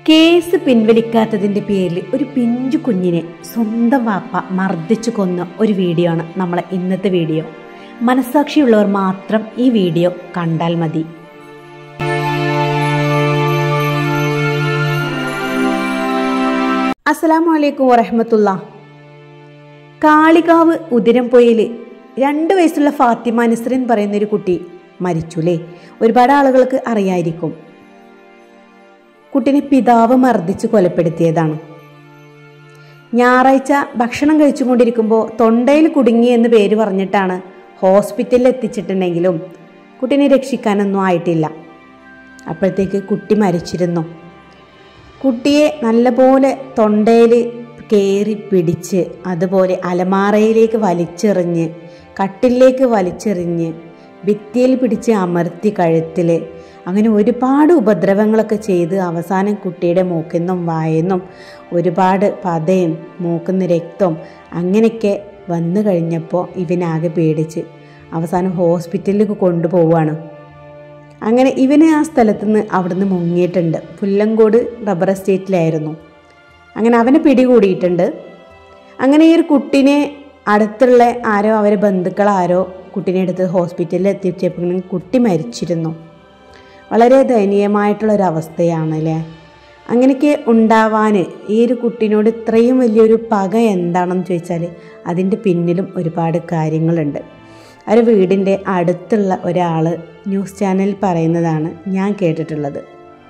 Case പിൻവലിക്കാത്തതിന്റെ പേരിൽ ഒരു പിഞ്ചു കുഞ്ഞിനെ സ്വന്തം വാപ്പ മർദ്ദിച്ചു കൊന്ന ഒരു വീഡിയോ ആണ് നമ്മളെ ഇന്നത്തെ വീഡിയോ മനസാക്ഷിയുള്ളവർ മാത്രം ഈ വീഡിയോ കണ്ടാൽ മതി അസ്സലാമു അലൈക്കും വറഹമത്തുള്ള കാളികാവ് ഉദിരംപൊയില് രണ്ട് വയസ്സുള്ള ഫാത്തിമ നസ്രിൻ പറയുന്ന ഒരു കുട്ടി മരിച്ചു അല്ലേ ഒരുപാട് ആളുകൾക്ക് അറിയായിരിക്കും കുട്ടിനെ പിതാവ് മർദ്ദിച്ച് കൊലപ്പെടുത്തിയതാണ് ഞായറാഴ്ച ഭക്ഷണം കഴിച്ചുകൊണ്ടിരിക്കുമ്പോൾ തൊണ്ടയിൽ കുടുങ്ങി എന്ന് പേര് പറഞ്ഞിട്ടാണ് ഹോസ്പിറ്റലിൽ എത്തിച്ചിട്ടുണ്ടെങ്കിലും കുട്ടീനെ രക്ഷിക്കാനൊന്നും ആയിട്ടില്ല അപ്പോഴത്തേക്ക് കുട്ടി മരിച്ചിരുന്നു കുട്ടിയെ നല്ലപോലെ തൊണ്ടയിൽ കയറി പിടിച്ച് അതുപോലെ അലമാറയിലേക്ക് വലിച്ചെറിഞ്ഞ് കട്ടിലേക്ക് വലിച്ചെറിഞ്ഞ് ഭിത്തിയിൽ പിടിച്ച് അമർത്തി കഴുത്തിൽ അങ്ങനെ ഒരുപാട് ഉപദ്രവങ്ങളൊക്കെ ചെയ്ത് അവസാനം കുട്ടിയുടെ മൂക്കിന്നും വായെന്നും ഒരുപാട് പതയും മൂക്കുന്ന രക്തവും അങ്ങനെയൊക്കെ വന്നു കഴിഞ്ഞപ്പോൾ ഇവനാകെ പേടിച്ച് അവസാനം ഹോസ്പിറ്റലിലേക്ക് കൊണ്ടുപോവുകയാണ് അങ്ങനെ ഇവന് ആ സ്ഥലത്ത് നിന്ന് അവിടുന്ന് മുങ്ങിയിട്ടുണ്ട് പുല്ലങ്കോട് റബ്ബർ എസ്റ്റേറ്റിലായിരുന്നു അങ്ങനെ അവനെ പിടികൂടിയിട്ടുണ്ട് അങ്ങനെ ഈ ഒരു കുട്ടിനെ അടുത്തുള്ള ആരോ അവരെ ബന്ധുക്കൾ ആരോ കുട്ടീനെ എടുത്ത് ഹോസ്പിറ്റലിൽ എത്തിച്ചപ്പോൾ കുട്ടി മരിച്ചിരുന്നു വളരെ ദയനീയമായിട്ടുള്ളൊരവസ്ഥയാണ് അല്ലേ അങ്ങനെയൊക്കെ ഉണ്ടാവാൻ ഈ ഒരു കുട്ടീനോട് ഇത്രയും വലിയൊരു പക എന്താണെന്ന് ചോദിച്ചാൽ അതിൻ്റെ പിന്നിലും ഒരുപാട് കാര്യങ്ങളുണ്ട് ഒരു വീടിൻ്റെ അടുത്തുള്ള ഒരാൾ ന്യൂസ് ചാനലിൽ പറയുന്നതാണ് ഞാൻ കേട്ടിട്ടുള്ളത്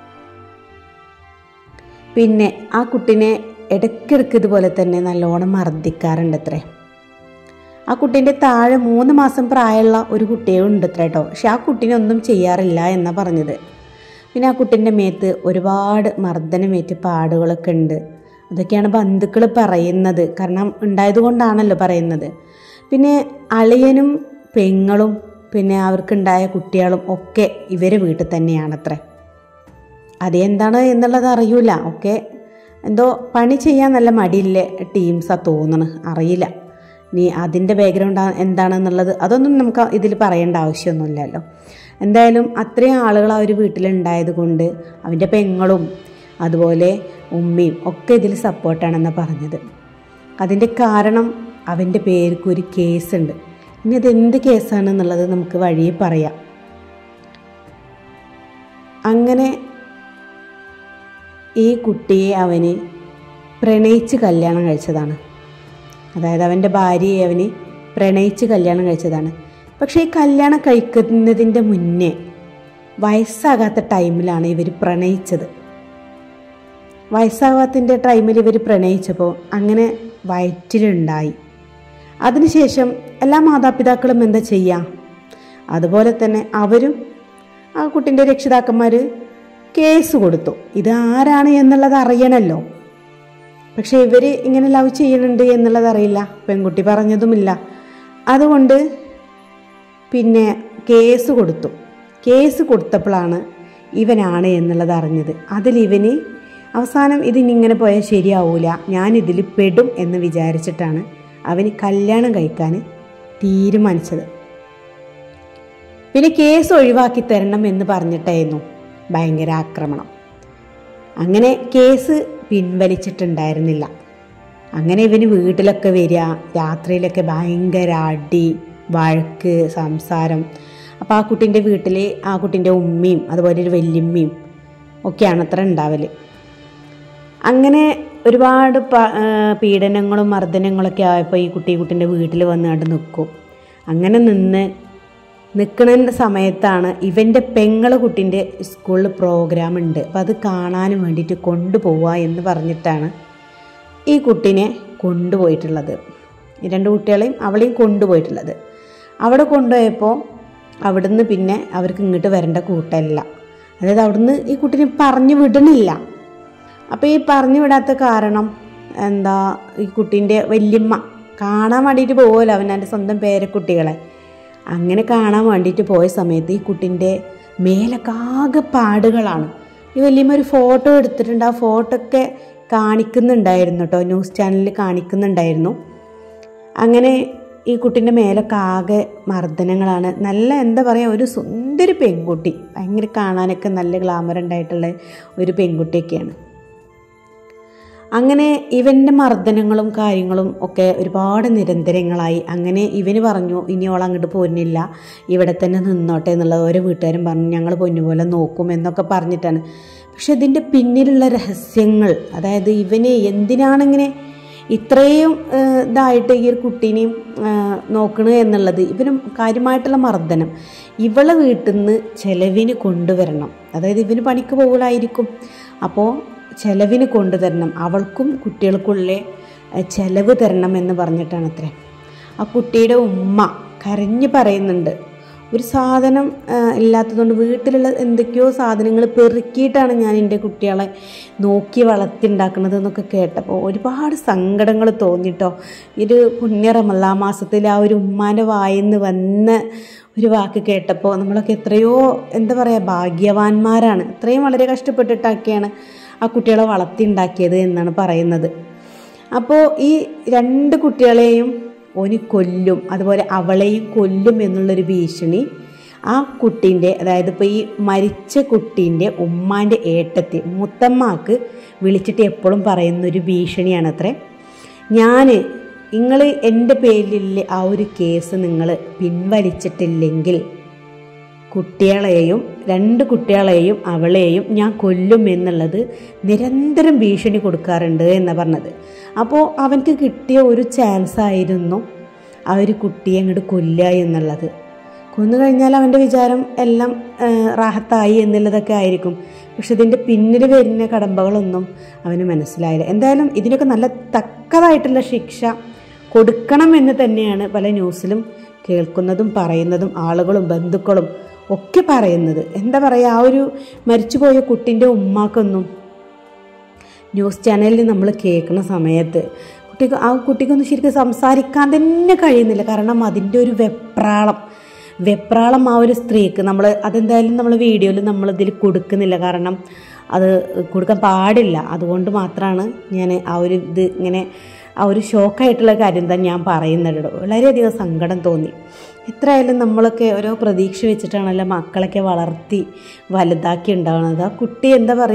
പിന്നെ ആ കുട്ടിനെ ഇടയ്ക്കിടയ്ക്ക് ഇതുപോലെ തന്നെ നല്ലോണം മർദ്ദിക്കാറുണ്ട് അത്രേ ആ കുട്ടീൻ്റെ താഴെ മൂന്ന് മാസം പ്രായമുള്ള ഒരു കുട്ടിയും ഉണ്ട് അത്ര കേട്ടോ പക്ഷെ ആ കുട്ടീനെ ഒന്നും ചെയ്യാറില്ല എന്നാണ് പറഞ്ഞത് പിന്നെ ആ കുട്ടീൻ്റെ മേത്ത് ഒരുപാട് മർദ്ദനമേറ്റ് പാടുകളൊക്കെ ഉണ്ട് അതൊക്കെയാണ് ബന്ധുക്കൾ പറയുന്നത് കാരണം ഉണ്ടായത് കൊണ്ടാണല്ലോ പറയുന്നത് പിന്നെ അളിയനും പെങ്ങളും പിന്നെ അവർക്കുണ്ടായ കുട്ടികളും ഒക്കെ ഇവരെ വീട്ടിൽ തന്നെയാണത്രേ അതെന്താണ് എന്നുള്ളത് അറിയൂല ഒക്കെ എന്തോ പണി ചെയ്യാൻ നല്ല മടിയില്ലേ ടീംസാണ് തോന്നണ് അറിയില്ല നീ അതിൻ്റെ ബാക്ക്ഗ്രൗണ്ട് എന്താണെന്നുള്ളത് അതൊന്നും നമുക്ക് ഇതിൽ പറയേണ്ട ആവശ്യമൊന്നുമില്ലല്ലോ എന്തായാലും അത്രയും ആളുകൾ ആ ഒരു വീട്ടിലുണ്ടായത് കൊണ്ട് അവൻ്റെ പെങ്ങളും അതുപോലെ ഉമ്മയും ഒക്കെ ഇതിൽ സപ്പോർട്ടാണെന്ന് പറഞ്ഞത് അതിൻ്റെ കാരണം അവൻ്റെ പേർക്ക് ഒരു കേസുണ്ട് ഇനി അതെന്ത് കേസാണെന്നുള്ളത് നമുക്ക് വഴിയെ പറയാം അങ്ങനെ ഈ കുട്ടിയെ അവന് പ്രണയിച്ച് കല്യാണം കഴിച്ചതാണ് അതായത് അവൻ്റെ ഭാര്യയെ അവന് പ്രണയിച്ച് കല്യാണം കഴിച്ചതാണ് പക്ഷേ ഈ കല്യാണം കഴിക്കുന്നതിൻ്റെ മുന്നേ വയസ്സാകാത്ത ടൈമിലാണ് ഇവർ പ്രണയിച്ചത് വയസ്സാകാത്തതിൻ്റെ ടൈമിൽ ഇവർ പ്രണയിച്ചപ്പോൾ അങ്ങനെ വയറ്റിലുണ്ടായി അതിനുശേഷം എല്ലാ മാതാപിതാക്കളും എന്താ ചെയ്യുക അതുപോലെ തന്നെ അവരും ആ കുട്ടിൻ്റെ രക്ഷിതാക്കന്മാർ കേസ് കൊടുത്തു ഇത് ആരാണ് എന്നുള്ളത് അറിയണമല്ലോ പക്ഷെ ഇവർ ഇങ്ങനെ ലവ് ചെയ്യുന്നുണ്ട് എന്നുള്ളത് അറിയില്ല പെൺകുട്ടി പറഞ്ഞതുമില്ല അതുകൊണ്ട് പിന്നെ കേസ് കൊടുത്തു കേസ് കൊടുത്തപ്പോഴാണ് ഇവനാണ് എന്നുള്ളത് അറിഞ്ഞത് അതിൽ ഇവന് അവസാനം ഇതിനിങ്ങനെ പോയാൽ ശരിയാവൂല ഞാൻ ഇതിൽ പെടും എന്ന് വിചാരിച്ചിട്ടാണ് അവന് കല്യാണം കഴിക്കാൻ തീരുമാനിച്ചത് പിന്നെ കേസ് ഒഴിവാക്കി തരണം എന്ന് പറഞ്ഞിട്ടായിരുന്നു ഭയങ്കര ആക്രമണം അങ്ങനെ കേസ് പിൻവലിച്ചിട്ടുണ്ടായിരുന്നില്ല അങ്ങനെ ഇവന് വീട്ടിലൊക്കെ വരിക രാത്രിയിലൊക്കെ ഭയങ്കര അടി വഴക്ക് സംസാരം അപ്പോൾ ആ കുട്ടീൻ്റെ വീട്ടിൽ ആ കുട്ടീൻ്റെ ഉമ്മയും അതുപോലെ ഒരു വല്യമ്മയും ഒക്കെയാണ് അത്ര ഉണ്ടാവൽ അങ്ങനെ ഒരുപാട് പീഡനങ്ങളും മർദ്ദനങ്ങളൊക്കെ ആയപ്പോൾ ഈ കുട്ടി കുട്ടീൻ്റെ വീട്ടിൽ വന്നുകൊണ്ട് നിൽക്കും അങ്ങനെ നിന്ന് നിൽക്കുന്ന സമയത്താണ് ഇവൻ്റെ പെങ്ങളെ കുട്ടീൻ്റെ സ്കൂളിൽ പ്രോഗ്രാം ഉണ്ട് അപ്പോൾ അത് കാണാനും വേണ്ടിയിട്ട് കൊണ്ടുപോവുക എന്ന് പറഞ്ഞിട്ടാണ് ഈ കുട്ടീനെ കൊണ്ടുപോയിട്ടുള്ളത് ഈ രണ്ട് കുട്ടികളെയും അവളെയും കൊണ്ടുപോയിട്ടുള്ളത് അവിടെ കൊണ്ടുപോയപ്പോൾ അവിടുന്ന് പിന്നെ അവർക്ക് ഇങ്ങോട്ട് വരേണ്ട കൂട്ടമല്ല അതായത് അവിടുന്ന് ഈ കുട്ടീനെ പറഞ്ഞു വിടണില്ല അപ്പോൾ ഈ പറഞ്ഞു വിടാത്ത കാരണം എന്താ ഈ കുട്ടീൻ്റെ വല്യമ്മ കാണാൻ വേണ്ടിയിട്ട് പോകുമല്ലോ അവനൻ്റെ സ്വന്തം പേരക്കുട്ടികളെ അങ്ങനെ കാണാൻ വേണ്ടിയിട്ട് പോയ സമയത്ത് ഈ കുട്ടിൻ്റെ മേലൊക്കെ ആകെ പാടുകളാണ് ഈ വല്യമ്മ ഒരു ഫോട്ടോ എടുത്തിട്ടുണ്ട് ആ ഫോട്ടോ ഒക്കെ കാണിക്കുന്നുണ്ടായിരുന്നു കേട്ടോ ന്യൂസ് ചാനലിൽ കാണിക്കുന്നുണ്ടായിരുന്നു അങ്ങനെ ഈ കുട്ടീൻ്റെ മേലൊക്കെ ആകെ മർദ്ദനങ്ങളാണ് നല്ല എന്താ പറയുക ഒരു സുന്ദരി പെൺകുട്ടി ഭയങ്കര കാണാനൊക്കെ നല്ല ഗ്ലാമർ ഉണ്ടായിട്ടുള്ള ഒരു പെൺകുട്ടിയൊക്കെയാണ് അങ്ങനെ ഇവൻ്റെ മർദ്ദനങ്ങളും കാര്യങ്ങളും ഒക്കെ ഒരുപാട് നിരന്തരങ്ങളായി അങ്ങനെ ഇവന് പറഞ്ഞു ഇനി ഓൾ അങ്ങോട്ട് പോരുന്നില്ല ഇവിടെ തന്നെ നിന്നോട്ടെ എന്നുള്ളത് ഓരോ വീട്ടുകാരും പറഞ്ഞു ഞങ്ങൾ പൊന്നുപോലെ നോക്കും എന്നൊക്കെ പറഞ്ഞിട്ടാണ് പക്ഷെ ഇതിൻ്റെ പിന്നിലുള്ള രഹസ്യങ്ങൾ അതായത് ഇവന് എന്തിനാണിങ്ങനെ ഇത്രയും ഏഹ്, ഇതായിട്ട് ഈ ഒരു കുട്ടീനെയും നോക്കണത് എന്നുള്ളത് ഇവന് കാര്യമായിട്ടുള്ള മർദ്ദനം ഇവളെ വീട്ടിൽ നിന്ന് ചെലവിന് കൊണ്ടുവരണം അതായത് ഇവന് പണിക്ക് പോകലായിരിക്കും അപ്പോൾ ചെലവിന് കൊണ്ടുതരണം അവൾക്കും കുട്ടികൾക്കുള്ള ഏഹ്, ചെലവ് തരണം എന്ന് പറഞ്ഞിട്ടാണ് അത്രേ ആ കുട്ടിയുടെ ഉമ്മ കരഞ്ഞു പറയുന്നുണ്ട് ഒരു സാധനം ആ, ഇല്ലാത്തതുകൊണ്ട് വീട്ടിലുള്ള എന്തൊക്കെയോ സാധനങ്ങൾ പെറുക്കിയിട്ടാണ് ഞാൻ എൻ്റെ കുട്ടികളെ നോക്കി വളർത്തിണ്ടാക്കുന്നത് എന്നൊക്കെ കേട്ടപ്പോൾ ഒരുപാട് സങ്കടങ്ങൾ തോന്നിട്ടോ ഒരു പുണ്യ റമല്ലാ മാസത്തിൽ ആ ഒരു ഉമ്മാൻ്റെ വായിന്ന് വന്ന ഒരു വാക്ക് കേട്ടപ്പോൾ നമ്മളൊക്കെ എത്രയോ എന്താ പറയുക ഭാഗ്യവാന്മാരാണ് അത്രയും വളരെ കഷ്ടപ്പെട്ടിട്ടൊക്കെയാണ് ആ കുട്ടികളെ വളർത്തിണ്ടാക്കിയത് എന്നാണ് പറയുന്നത് അപ്പോൾ ഈ രണ്ട് കുട്ടികളെയും ഓന് കൊല്ലും അതുപോലെ അവളെയും കൊല്ലും എന്നുള്ളൊരു ഭീഷണി ആ കുട്ടീൻ്റെ അതായത് ഇപ്പോൾ ഈ മരിച്ച കുട്ടീൻ്റെ ഉമ്മാൻ്റെ ഏട്ടത്തി മുത്തമ്മക്ക് വിളിച്ചിട്ട് എപ്പോഴും പറയുന്നൊരു ഭീഷണിയാണ് അത്രേ ഞാൻ നിങ്ങൾ എൻ്റെ പേരിലുള്ള ആ ഒരു കേസ് നിങ്ങൾ പിൻവലിച്ചിട്ടില്ലെങ്കിൽ കുട്ടികളെയും രണ്ട് കുട്ടികളെയും അവളെയും ഞാൻ കൊല്ലും എന്നുള്ളത് നിരന്തരം ഭീഷണി കൊടുക്കാറുണ്ട് എന്നാണ് പറഞ്ഞത് അപ്പോൾ അവൻക്ക് കിട്ടിയ ഒരു ചാൻസ് ആയിരുന്നു ആ ഒരു കുട്ടിയെ അങ്ങോട്ട് കൊല്ലുക എന്നുള്ളത് കൊന്നു കഴിഞ്ഞാൽ അവൻ്റെ വിചാരം എല്ലാം ആ, റാഹത്തായി എന്നുള്ളതൊക്കെ ആയിരിക്കും പക്ഷെ ഇതിൻ്റെ പിന്നിൽ വരുന്ന കടമ്പകളൊന്നും അവന് മനസ്സിലായില്ല എന്തായാലും ഇതിനൊക്കെ നല്ല തക്കതായിട്ടുള്ള ശിക്ഷ കൊടുക്കണം എന്ന് തന്നെയാണ് പല ന്യൂസിലും കേൾക്കുന്നതും പറയുന്നതും ആളുകളും ബന്ധുക്കളും ഒക്കെ പറയുന്നത് എന്താ പറയുക ആ ഒരു മരിച്ചുപോയ കുട്ടിൻ്റെ ഉമ്മാക്കൊന്നും ന്യൂസ് ചാനലിൽ നമ്മൾ കേൾക്കുന്ന സമയത്ത് കുട്ടിക്ക് ആ കുട്ടിക്കൊന്നും ശരിക്കും സംസാരിക്കാൻ തന്നെ കഴിയുന്നില്ല കാരണം അതിൻ്റെ ഒരു വെപ്രാളം വെപ്രാളം ആ ഒരു സ്ത്രീക്ക് നമ്മൾ അതെന്തായാലും നമ്മൾ വീഡിയോയിൽ നമ്മളിതിൽ കൊടുക്കുന്നില്ല കാരണം അത് കൊടുക്കാൻ പാടില്ല അതുകൊണ്ട് മാത്രമാണ് ഞാൻ ആ ഒരു ഇത് ഇങ്ങനെ ആ ഒരു ഷോക്കായിട്ടുള്ള കാര്യം തന്നെ ഞാൻ പറയുന്നത് കേട്ടോ. വളരെയധികം സങ്കടം തോന്നി എത്രയായാലും നമ്മളൊക്കെ ഓരോ പ്രതീക്ഷ വെച്ചിട്ടാണല്ലോ മക്കളൊക്കെ വളർത്തി വലുതാക്കി ഉണ്ടാവുന്നത് ആ കുട്ടി എന്താ പറയുക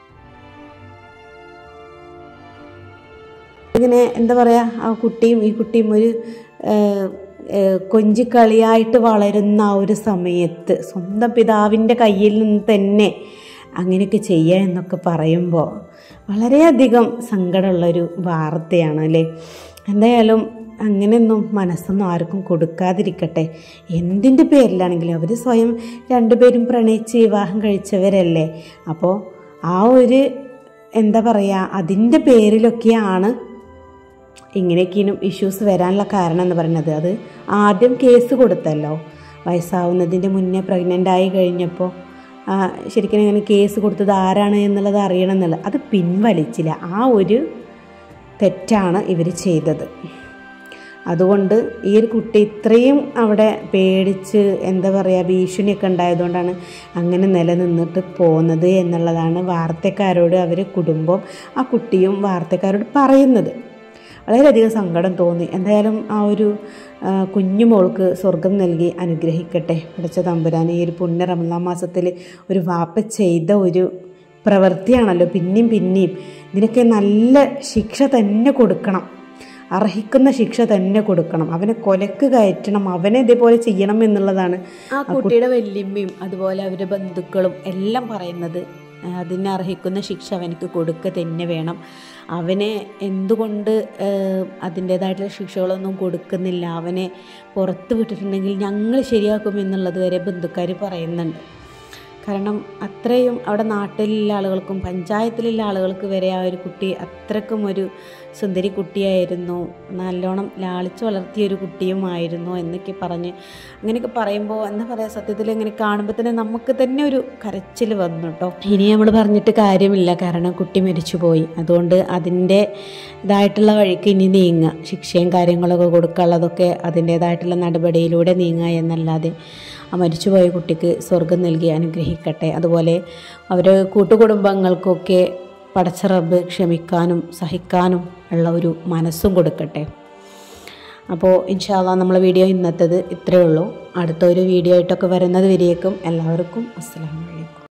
ഇങ്ങനെ എന്താ പറയുക ആ കുട്ടിയും ഈ കുട്ടിയും ഒരു ഏഹ്, ഏഹ്, കൊഞ്ചിക്കളിയായിട്ട് വളരുന്ന ആ ഒരു സമയത്ത് സ്വന്തം പിതാവിൻ്റെ കയ്യിൽ നിന്ന് തന്നെ അങ്ങനെയൊക്കെ ചെയ്യുക എന്നൊക്കെ പറയുമ്പോൾ വളരെയധികം സങ്കടമുള്ളൊരു വാർത്തയാണ് അല്ലേ എന്തായാലും അങ്ങനെയൊന്നും മനസ്സൊന്നും ആർക്കും കൊടുക്കാതിരിക്കട്ടെ എന്തിൻ്റെ പേരിലാണെങ്കിലും അവർ സ്വയം രണ്ടുപേരും പ്രണയിച്ച് വിവാഹം കഴിച്ചവരല്ലേ അപ്പോൾ ആ ഒരു എന്താ പറയുക അതിൻ്റെ പേരിലൊക്കെയാണ് ഇങ്ങനെയൊക്കെയും ഇഷ്യൂസ് വരാനുള്ള കാരണം എന്ന് പറയുന്നത് അത് ആദ്യം കേസ് കൊടുത്തല്ലോ വയസ്സാവുന്നതിൻ്റെ മുന്നേ പ്രഗ്നൻ്റ് ആയി കഴിഞ്ഞപ്പോൾ ആ, ശരിക്കും ഇങ്ങനെ കേസ് കൊടുത്തത് ആരാണ് എന്നുള്ളത് അറിയണം എന്നുള്ളത് അത് പിൻവലിച്ചില്ല ആ ഒരു തെറ്റാണ് ഇവർ ചെയ്തത് അതുകൊണ്ട് ഈ ഒരു കുട്ടി ഇത്രയും അവിടെ പേടിച്ച് എന്താ പറയുക ഭീഷണിയൊക്കെ ഉണ്ടായതുകൊണ്ടാണ് അങ്ങനെ നിലനിന്നിട്ട് പോകുന്നത് എന്നുള്ളതാണ് വാർത്തക്കാരോട് അവർ കുടുംബം ആ കുട്ടിയും വാർത്തക്കാരോട് പറയുന്നത് വളരെയധികം സങ്കടം തോന്നി എന്തായാലും ആ ഒരു ആ, കുഞ്ഞു മോൾക്ക് സ്വർഗം നൽകി അനുഗ്രഹിക്കട്ടെ പഠിച്ച തമ്പുരാൻ ഈ ഒരു പുണ്യ റമലാ മാസത്തിൽ ഒരു വാപ്പ ചെയ്ത ഒരു പ്രവൃത്തിയാണല്ലോ പിന്നെയും പിന്നെയും ഇതിനൊക്കെ നല്ല ശിക്ഷ തന്നെ കൊടുക്കണം അർഹിക്കുന്ന ശിക്ഷ തന്നെ കൊടുക്കണം അവനെ കൊലക്ക് കയറ്റണം അവനെ ഇതേപോലെ ചെയ്യണം എന്നുള്ളതാണ് ആ കുട്ടിയുടെ വല്യമ്മയും അതുപോലെ അവരുടെ ബന്ധുക്കളും എല്ലാം പറയുന്നത് ആ, അതിന് അർഹിക്കുന്ന ശിക്ഷ അവനക്ക് കൊടുക്കുക തന്നെ വേണം അവനെ എന്തുകൊണ്ട് അതിൻ്റേതായിട്ടുള്ള ശിക്ഷകളൊന്നും കൊടുക്കുന്നില്ല അവനെ പുറത്ത് വിട്ടിട്ടുണ്ടെങ്കിൽ ഞങ്ങൾ ശരിയാക്കും എന്നുള്ളത് വരെ ബന്ധുക്കാർ പറയുന്നുണ്ട് കാരണം അത്രയും അവിടെ നാട്ടിലുള്ള ആളുകൾക്കും പഞ്ചായത്തിലുള്ള ആളുകൾക്ക് വരെ ആ ഒരു കുട്ടി അത്രക്കും ഒരു സുന്ദരി കുട്ടിയായിരുന്നു നല്ലോണം ലാളിച്ച് വളർത്തിയ ഒരു കുട്ടിയുമായിരുന്നു എന്നൊക്കെ പറഞ്ഞ് അങ്ങനെയൊക്കെ പറയുമ്പോൾ എന്താ പറയുക സത്യത്തിൽ ഇങ്ങനെ കാണുമ്പോൾ തന്നെ നമുക്ക് തന്നെ ഒരു കരച്ചിൽ വന്നു കേട്ടോ ഇനി നമ്മൾ പറഞ്ഞിട്ട് കാര്യമില്ല കാരണം കുട്ടി മരിച്ചുപോയി അതുകൊണ്ട് അതിൻ്റെ ഇതായിട്ടുള്ള വഴിക്ക് ഇനി നീങ്ങുക ശിക്ഷയും കാര്യങ്ങളൊക്കെ കൊടുക്കാനുള്ളതൊക്കെ അതിൻ്റേതായിട്ടുള്ള നടപടിയിലൂടെ നീങ്ങുക എന്നല്ലാതെ ആ മരിച്ചുപോയ കുട്ടിക്ക് സ്വർഗം നൽകി അനുഗ്രഹിക്കട്ടെ അതുപോലെ അവർ കൂട്ടുകുടുംബങ്ങൾക്കൊക്കെ പടച്ച റബ്ബ് ക്ഷമിക്കാനും സഹിക്കാനും ഉള്ള ഒരു മനസ്സും കൊടുക്കട്ടെ അപ്പോൾ ഇൻഷാല്ല നമ്മളെ വീഡിയോ ഇന്നത്തേത് ഇത്രയേ ഉള്ളൂ അടുത്ത ഒരു വീഡിയോ ആയിട്ടൊക്കെ വരുന്നത് വരേക്കും എല്ലാവർക്കും അസ്സലാമു അലൈക്കും